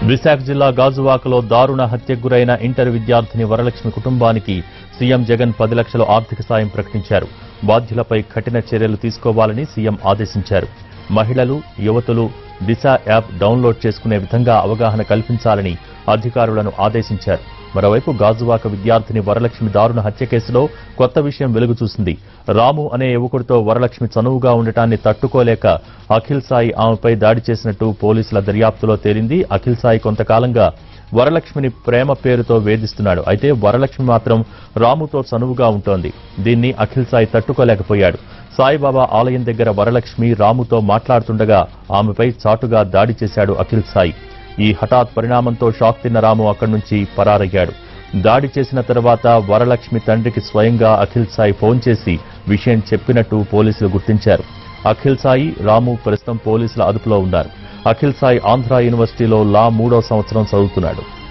విశాఖ జిల్లా గాజువాకలో దారుణ హత్యకు గురైన ఇంటర్ విద్యార్థిని వరలక్ష్మి కుటుంబానికి సీఎం జగన్ పది లక్షల ఆర్థిక సాయం ప్రకటించారు బాధ్యులపై కఠిన చర్యలు తీసుకోవాలని సీఎం ఆదేశించారు మహిళలు యువతులు దిశ యాప్ డౌన్లోడ్ చేసుకునే విధంగా అవగాహన కల్పించాలని అధికారులను ఆదేశించారు మరోవైపు గాజువాక విద్యార్థిని వరలక్ష్మి దారుణ హత్య కేసులో కొత్త విషయం వెలుగు చూసింది రాము అనే యువకుడితో వరలక్ష్మి చనువుగా ఉండటాన్ని తట్టుకోలేక అఖిల్ సాయి ఆమెపై దాడి చేసినట్టు పోలీసుల దర్యాప్తులో తేలింది అఖిల్ సాయి కొంతకాలంగా వరలక్ష్మిని ప్రేమ పేరుతో వేధిస్తున్నాడు అయితే వరలక్ష్మి మాత్రం రాముతో చనువుగా ఉంటోంది దీన్ని అఖిల్ సాయి తట్టుకోలేకపోయాడు సాయిబాబా ఆలయం దగ్గర వరలక్ష్మి రాముతో మాట్లాడుతుండగా ఆమెపై చాటుగా దాడి చేశాడు అఖిల్ సాయి ఈ హఠాత్ పరిణామంతో షాక్ తిన్న రాము అక్కడి నుంచి పరారయ్యాడు దాడి చేసిన తర్వాత వరలక్ష్మి తండ్రికి స్వయంగా అఖిల్ సాయి ఫోన్ చేసి విషయం చెప్పినట్టు పోలీసులు గుర్తించారు అఖిల్ సాయి రాము ప్రస్తుతం పోలీసుల అదుపులో ఉన్నారు అఖిల్ సాయి ఆంధ్ర యూనివర్సిటీలో లా మూడో సంవత్సరం చదువుతున్నాడు